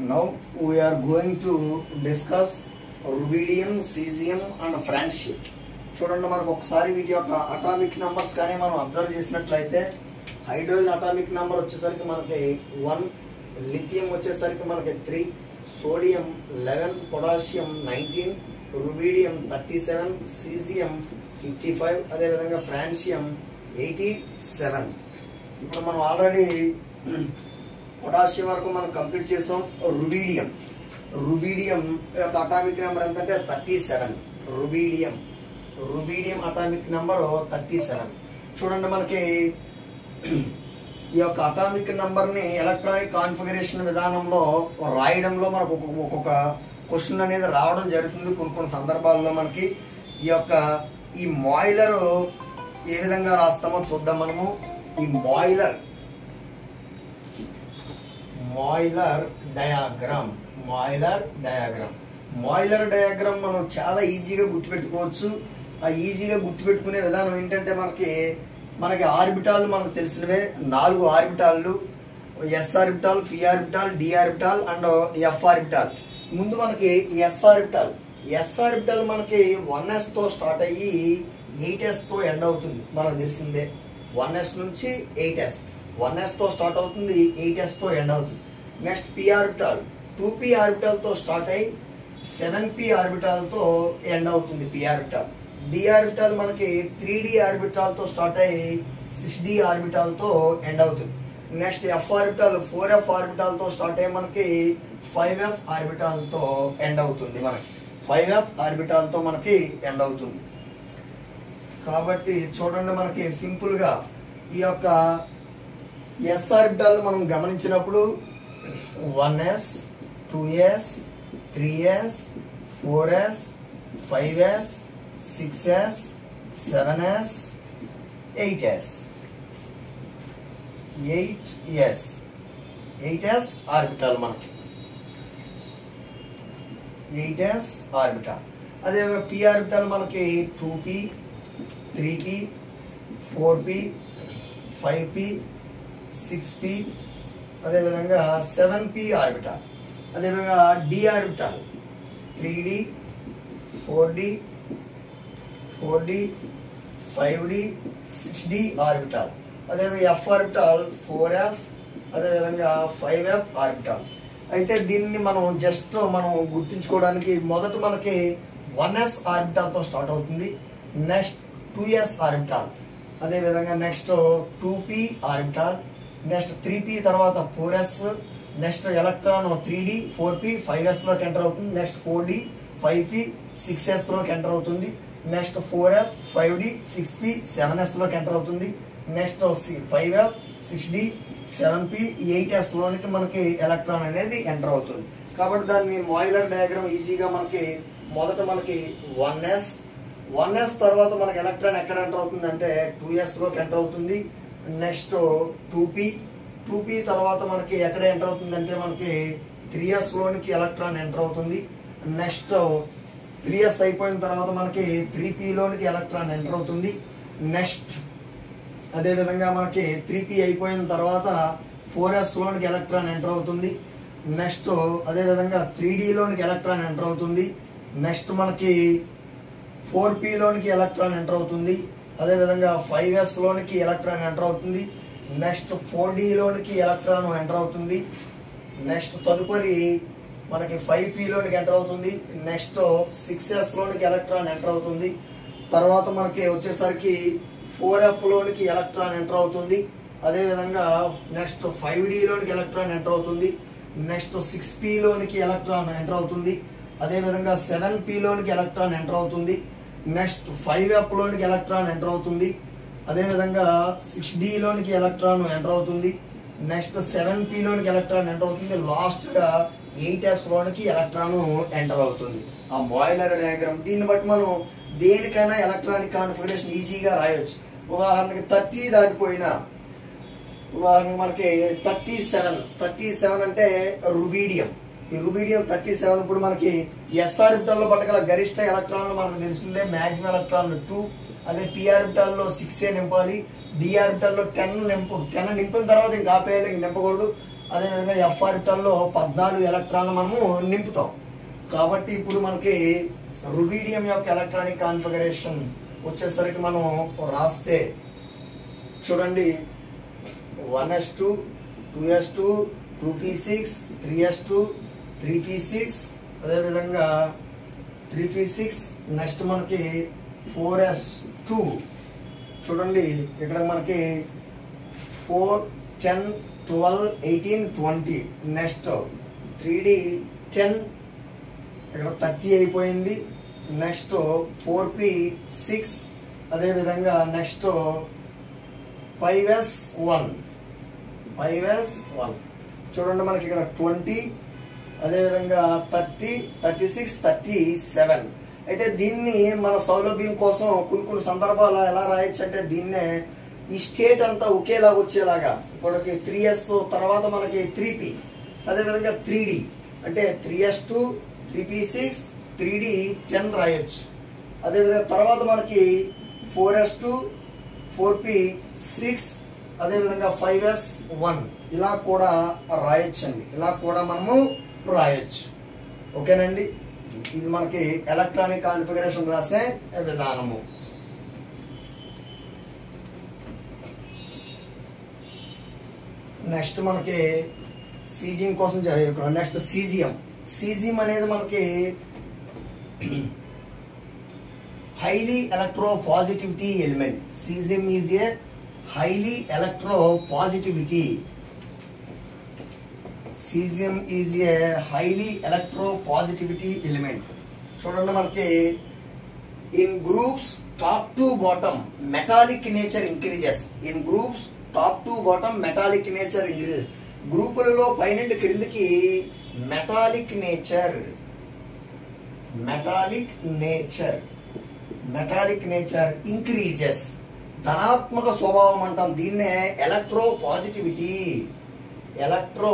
Now we are going to discuss rubidium, cesium and friendship. చూడండి మనకు ఒకసారి వీటి యొక్క అటామిక్ నంబర్స్ కానీ మనం అబ్జర్వ్ చేసినట్లయితే హైడ్రోజన్ అటామిక్ నంబర్ వచ్చేసరికి మనకి వన్ లిథియం వచ్చేసరికి మనకి three sodium eleven potassium nineteen rubidium thirty seven caesium fifty five అదేవిధంగా ఫ్రాన్షియం ఎయిటీ సెవెన్ ఇప్పుడు మనం ఆల్రెడీ పొటాషియం వరకు మనం కంప్లీట్ చేసాం రుబీడియం రుబీడియం యొక్క అటామిక్ నెంబర్ ఎంత అంటే thirty seven rubidium rubidium atomic number thirty seven చూడండి మనకి ఈ యొక్క అటామిక్ ని ఎలక్ట్రానిక్ కాన్ఫిగరేషన్ విధానంలో రాయడంలో మనకు ఒక్కొక్క- ఒక్కొక్క క్వశ్చన్ అనేది రావడం జరుగుతుంది కొన్ని కొన్ని సందర్భాల్లో మనకి ఈ యొక్క ఈ మాయిలర్ ఏ విధంగా రాస్తామో చూద్దాం మనము ఈ Moeller Moeller diagram Moeller diagram Moeller diagram మనం చాలా ఈజీగా గుర్తుపెట్టుకోవచ్చు ఆ ఈజీగా గుర్తుపెట్టుకునే విధానం ఏంటంటే మనకి మనకి ఆర్బిటాల్ మనకు తెలిసినవే నాలుగు ఆర్బిటాళ్ళు s orbital p orbital d orbital and f orbital ముందు మనకి ఎస్ ఆర్బిటాల్ ఎస్ ఆర్బిటాల్ మనకి వన్ ఎస్ తో స్టార్ట్ అయ్యి ఎయిట్ ఎస్ తో ఎండ్ అవుతుంది మనకు తెలిసిందే వన్ ఎస్ నుంచి ఎయిట్ ఎస్ వన్ ఎస్ తో స్టార్ట్ అవుతుంది ఎయిట్ ఎస్ తో ఎండ్ అవుతుంది next p orbital two p orbital తో స్టార్ట్ అయ్యి సెవెన్ పి ఆర్బిటాల్ తో ఎండ్ అవుతుంది పి ఆర్బిటాల్ డి ఆర్బిటాల్ మనకి త్రీ డి ఆర్బిటాల్ తో స్టార్ట్ అయ్యి సిక్స్ డి ఆర్బిటాల్ తో ఎండ్ అవుతుంది next f orbital four f orbital తో స్టార్ట్ అయ్యి మనకి ఫైవ్ ఎఫ్ ఆర్బిటాల్ తో ఎండ్ అవుతుంది మనకి ఫైవ్ ఎఫ్ ఆర్బిటాల్ తో మనకి ఎండ్ అవుతుంది కాబట్టి చూడండి మనకి సింపుల్ గా ఈ యొక్క ఎస్ ఆర్బిటాల్ మనం గమనించినప్పుడు one s two s three s four s five s six s seven s eight s eight s eight s orbital మనకి ఎయిట్ ఎస్ ఆర్బిటాల్ అదేవిధంగా పి ఆర్బిటాల్ మనకి two p three p four p five p six p అదేవిధంగా seven p orbital అదేవిధంగా d orbital three d four d four d five d six d orbital అదేవిధంగా f orbital four f అదేవిధంగా five f orbital అయితే దీన్ని మనం just మనం గుర్తుంచుకోవడానికి మొదట మనకి వన్ ఎస్ ఆర్బిటాల్తో స్టార్ట్ అవుతుంది నెక్స్ట్ టూ ఎస్ ఆర్బిటాల్ అదేవిధంగా next two p orbital next three p తర్వాత four s next electron three d four p five s లోకి ఎంటర్ అవుతుంది next four d five p six s లోకి enter అవుతుంది next four f five d six p seven s లోకి enter అవుతుంది next five f six d seven p eight s లోనికి మనకి electron అనేది enter అవుతుంది కాబట్టి దాన్ని మాయిలర్ డయాగ్రామ్ ఈజీగా మనకి మొదట మనకి వన్ ఎస్ వన్ ఎస్ తర్వాత మనకి ఎలక్ట్రాన్ ఎక్కడ ఎంటర్ అవుతుంది అంటే టూ ఎస్ లోకి ఎంటర్ అవుతుంది next two p two p తర్వాత మనకి ఎక్కడ ఎంటర్ అవుతుంది అంటే మనకి త్రీ ఎస్ లోనికి ఎలక్ట్రాన్ ఎంటర్ అవుతుంది నెక్స్ట్ త్రీ ఎస్ అయిపోయిన తర్వాత మనకి త్రీ లోనికి ఎలక్ట్రాన్ ఎంటర్ అవుతుంది నెక్స్ట్ అదేవిధంగా మనకి త్రీ పి అయిపోయిన తర్వాత ఫోర్ ఎస్ లోనికి ఎలక్ట్రాన్ ఎంటర్ అవుతుంది నెక్స్ట్ అదేవిధంగా త్రీ లోనికి ఎలక్ట్రాన్ ఎంటర్ అవుతుంది నెక్స్ట్ మనకి ఫోర్ లోనికి ఎలక్ట్రాన్ ఎంటర్ అవుతుంది అదేవిధంగా ఫైవ్ ఎస్ లోనికి ఎలక్ట్రాన్ ఎంటర్ అవుతుంది నెక్స్ట్ ఫోర్ లోనికి ఎలక్ట్రాన్ ఎంటర్ అవుతుంది నెక్స్ట్ తదుపరి మనకి ఫైవ్ లోనికి ఎంటర్ అవుతుంది నెక్స్ట్ సిక్స్ ఎస్ లోనికి ఎలక్ట్రాన్ ఎంటర్ అవుతుంది తర్వాత మనకి వచ్చేసరికి ఫోర్ ఎఫ్ లోనికి ఎలక్ట్రాన్ ఎంటర్ అవుతుంది అదేవిధంగా నెక్స్ట్ ఫైవ్ లోనికి ఎలక్ట్రాన్ ఎంటర్ అవుతుంది నెక్స్ట్ సిక్స్ లోనికి ఎలక్ట్రాన్ ఎంటర్ అవుతుంది అదేవిధంగా సెవెన్ లోనికి ఎలక్ట్రాన్ ఎంటర్ అవుతుంది నెక్స్ట్ ఫైవ్ ఎఫ్ లోనికి ఎలక్ట్రాన్ ఎంటర్ అవుతుంది అదేవిధంగా సిక్స్ లోనికి ఎలక్ట్రాన్ ఎంటర్ అవుతుంది నెక్స్ట్ సెవెన్ లోనికి ఎలక్ట్రాన్ ఎంటర్ అవుతుంది లాస్ట్ గా ఎయిట్ ఎస్ లోనికి ఎలక్ట్రాన్ ఎంటర్ అవుతుంది ఆ బాయిలర్ డయాగ్రామ్ దీన్ని బట్టి మనం దేనికైనా ఎలక్ట్రానిక్ కాన్ఫిగరేషన్ ఈజీగా రాయొచ్చు ఉదాహరణకి థర్టీ దాటిపోయినా ఉదాహరణ మనకి థర్టీ సెవెన్ థర్టీ సెవెన్ అంటే రుబీడియం ఈ రుబీడియం థర్టీ సెవెన్ ఇప్పుడు మనకి ఎస్ ఆర్బిటల్ లో పట్టగల గరిష్ట ఎలక్ట్రాన్లు మనకు తెలిసిందే మ్యాక్సిమం ఎలక్ట్రాన్లు టూ అదే పి ఆర్బిటల్ లో సిక్స్ ఏ నింపాలి డి ఆర్బిటల్ లో టెన్ నింపు టెన్ నింపిన తర్వాత ఇంకా ఆపేయాలి ఇంక నింపకూడదు అదేవిధంగా ఎఫ్ ఆర్బిటాల్లో పద్నాలుగు ఎలక్ట్రాన్లు మనము నింపుతాం కాబట్టి ఇప్పుడు మనకి రుబీడియం యొక్క ఎలక్ట్రానిక్ కాన్ఫిగరేషన్ వచ్చేసరికి మనం రాస్తే చూడండి one s two two s two two p six three s two three p six అదేవిధంగా త్రీ పీ సిక్స్ నెక్స్ట్ మనకి ఫోర్ ఎస్ టూ చూడండి ఇక్కడ మనకి four ten twelve eighteen twenty next three d ten ఇక్కడ thirty అయిపోయింది next four p six అదేవిధంగా next five s one five s one చూడండి మనకి ఇక్కడ ట్వంటీ అదేవిధంగా thirty thirty six thirty seven అయితే దీన్ని మన సౌలభ్యం కోసం కొన్ని కొన్ని సందర్భాలు ఎలా రాయొచ్చు అంటే దీన్నే ఈ స్టేట్ అంతా ఒకేలా వచ్చేలాగా ఇప్పటికి త్రీ ఎస్ తర్వాత మనకి త్రీ పి అదేవిధంగా త్రీ డి అంటే three s two three p six three d ten రాయొచ్చు అదేవిధంగా తర్వాత మనకి four s two four p six అదేవిధంగా ఫైవ్ ఎస్ వన్ ఇలా కూడా రాయొచ్చండి ఇలా కూడా మనము రాయొచ్చు ఓకేనండి ఇది మనకి ఎలక్ట్రానిక్ కాన్ఫిగరేషన్ రాసే విధానము నెక్స్ట్ మనకి సీజియం కోసం నెక్స్ట్ సీజియం సీజియం అనేది మనకి highly electropositivity element. Cesium is a highly electropositivity. Cesium is a highly electropositivity element. చూడండి మనకి in groups top to bottom metallic nature increases in groups top to bottom metallic nature increases గ్రూపులలో పైనుండి క్రిందికి metallic nature metallic nature metallic nature increases ధనాత్మక స్వభావం అంటాం దీన్నే electropositivity 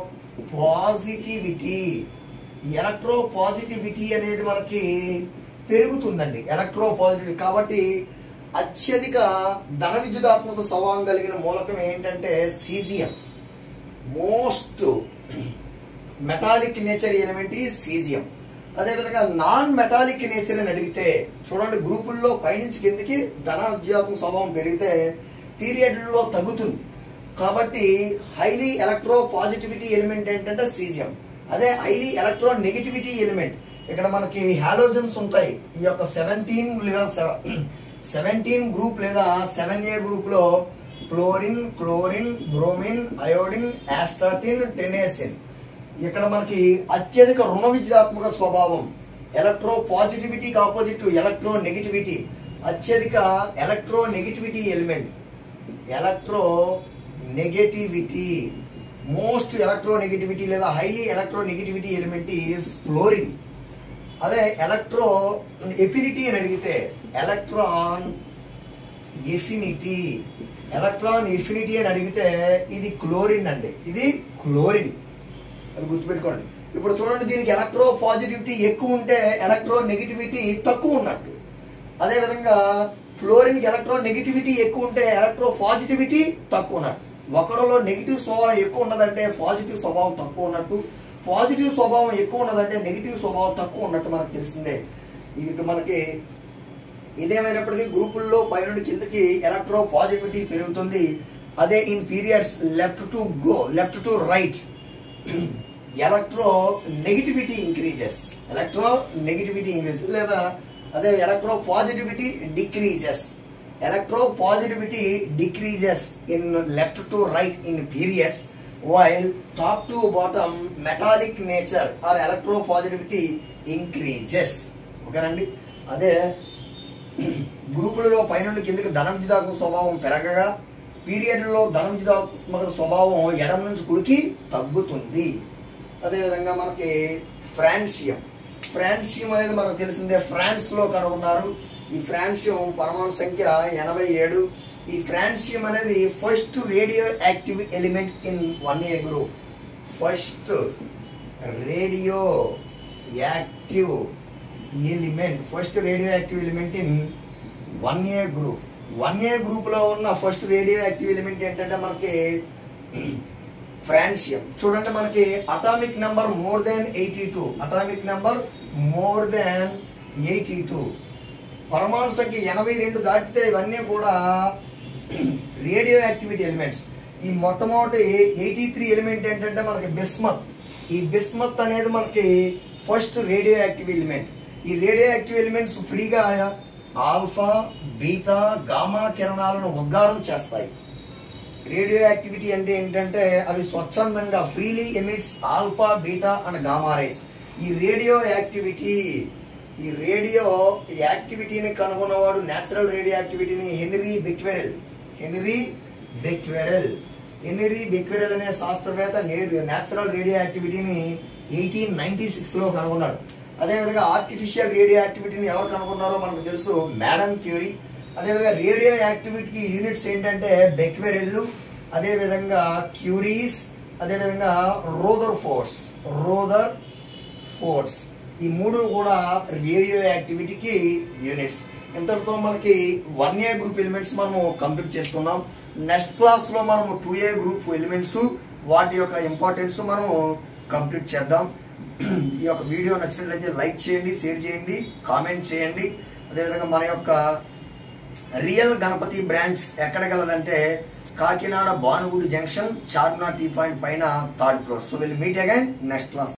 electropositivity electropositivity అనేది మనకి పెరుగుతుందండి ఎలక్ట్రో పాజిటివిటీ కాబట్టి అత్యధిక ధన విద్యుదాత్మక స్వభావం కలిగిన మూలకం ఏంటంటే caesium most metallic nature element ఈ సీజియం అదేవిధంగా నాన్ మెటాలిక్ నేచర్ అని అడిగితే చూడండి గ్రూపుల్లో పైనుంచి కిందికి ధనాధ్యాత్మక స్వభావం పెరిగితే పీరియడ్లో తగ్గుతుంది కాబట్టి హైలీ ఎలక్ట్రో పాజిటివిటీ ఎలిమెంట్ ఏంటంటే సీజియం అదే హైలీ ఎలక్ట్రో నెగిటివిటీ ఎలిమెంట్ ఇక్కడ మనకి హాలోజన్స్ ఉంటాయి ఈ యొక్క సెవెంటీన్ లేదా సెవెంటీన్ గ్రూప్ లేదా సెవెన్ ఏ గ్రూప్ లో chlorine chlorine bromine iodine astatine tennessine ఇక్కడ మనకి అత్యధిక రుణ విద్యాత్మక స్వభావం ఎలక్ట్రో పాజిటివిటీకి ఆపోజిట్ ఎలక్ట్రో నెగిటివిటీ అత్యధిక electronegativity element electronegativity most electronegativity లేదా highly electronegativity element is fluorine అదే ఎలక్ట్రో ఎఫినిటీ అని అడిగితే ఎలక్ట్రాన్ ఎఫినిటీ ఎలక్ట్రాన్ ఎఫినిటీ అని అడిగితే ఇది క్లోరిన్ అండి ఇది క్లోరిన్ అది గుర్తుపెట్టుకోండి ఇప్పుడు చూడండి దీనికి ఎలక్ట్రో పాజిటివిటీ ఎక్కువ ఉంటే ఎలక్ట్రో నెగిటివిటీ తక్కువ ఉన్నట్టు అదేవిధంగా ఫ్లోరిన్కి ఎలక్ట్రో నెగిటివిటీ ఎక్కువ ఉంటే ఎలక్ట్రో పాజిటివిటీ తక్కువ ఉన్నట్టు ఒకడిలో నెగిటివ్ స్వభావం ఎక్కువ ఉన్నదంటే పాజిటివ్ స్వభావం తక్కువ ఉన్నట్టు పాజిటివ్ స్వభావం ఎక్కువ ఉన్నదంటే నెగిటివ్ స్వభావం తక్కువ ఉన్నట్టు మనకు తెలిసిందే ఇది ఇక్కడ మనకి ఇదేమైనప్పటికీ గ్రూపుల్లో పైనుండి కిందకి ఎలక్ట్రో పాజిటివిటీ పెరుగుతుంది అదే in periods left to go left to right electronegativity increases electronegativity increase లేదా అదే electropositivity decreases electropositivity decreases in left to right in periods while top to bottom metallic nature or electropositivity increases ఓకేనండి అదే గ్రూపులలో పైనుండి కిందకి ధన విద్యుదాత్మక స్వభావం పెరగగా పీరియడ్లో ధన విద్యుదాత్మక స్వభావం ఎడమ నుంచి కుడికి తగ్గుతుంది అదేవిధంగా మనకి ఫ్రాన్సియం ఫ్రాన్సియం అనేది మనకు తెలిసిందే ఫ్రాన్స్ లో కనుగొన్నారు ఈ ఫ్రాన్సియం పరమాణు సంఖ్య ఎనభై ఏడు ఈ ఫ్రాన్సియం అనేది first radioactive element in one A group first radioactive element first radioactive element in one A group one A group లో ఉన్న ఫస్ట్ రేడియో యాక్టివ్ ఎలిమెంట్ ఏంటంటే మనకి ఫ్రాన్షియం చూడండి మనకి atomic number more than eighty two atomic number more than eighty two పరమాణు సంఖ్య ఎనభై రెండు దాటితే ఇవన్నీ కూడా రేడియో యాక్టివిటీ ఎలిమెంట్స్ ఈ మొట్టమొదటి ఎయిటీ త్రీ ఎలిమెంట్ ఏంటంటే మనకి బిస్మత్ ఈ బిస్మత్ అనేది మనకి ఫస్ట్ రేడియో యాక్టివ్ ఎలిమెంట్ ఈ రేడియో యాక్టివ్ ఎలిమెంట్స్ ఫ్రీగా ఆల్ఫా బీటా గామా కిరణాలను ఉద్గారం చేస్తాయి రేడియో యాక్టివిటీ అంటే ఏంటంటే అవి స్వచ్ఛందంగా freely emits alpha beta and gamma rays ఈ రేడియో యాక్టివిటీ ఈ రేడియో యాక్టివిటీని కనుగొన్నవాడు నేచురల్ రేడియో యాక్టివిటీని Henri Becquerel Henri Becquerel Henri Becquerel అనే శాస్త్రవేత్త నేచురల్ రేడియో యాక్టివిటీని ఎయిటీన్ నైన్టీ సిక్స్లో కనుగొన్నాడు అదేవిధంగా ఆర్టిఫిషియల్ రేడియో యాక్టివిటీని ఎవరు కనుగొన్నారో మనకు తెలుసు మేడం క్యూరీ అదేవిధంగా రేడియో యాక్టివిటీకి యూనిట్స్ ఏంటంటే బెక్వెరెల్లు అదేవిధంగా క్యూరీస్ అదేవిధంగా రోదర్ ఫోర్స్ రోదర్ ఫోర్స్ ఈ మూడు కూడా రేడియో యాక్టివిటీకి యూనిట్స్ ఇంతటితో మనకి వన్ ఏ గ్రూప్ ఎలిమెంట్స్ మనము కంప్లీట్ చేసుకున్నాం నెక్స్ట్ క్లాస్లో మనము టూ ఏ గ్రూప్ ఎలిమెంట్స్ వాటి యొక్క ఇంపార్టెన్స్ మనము కంప్లీట్ చేద్దాం ఈ యొక్క వీడియో నచ్చినట్లయితే లైక్ చేయండి షేర్ చేయండి కామెంట్ చేయండి అదేవిధంగా మన యొక్క రియల్ గణపతి బ్రాంచ్ ఎక్కడ గలదంటే Kakinada Bhanugudi junction Charminar tea point పైన third floor so will meet again next class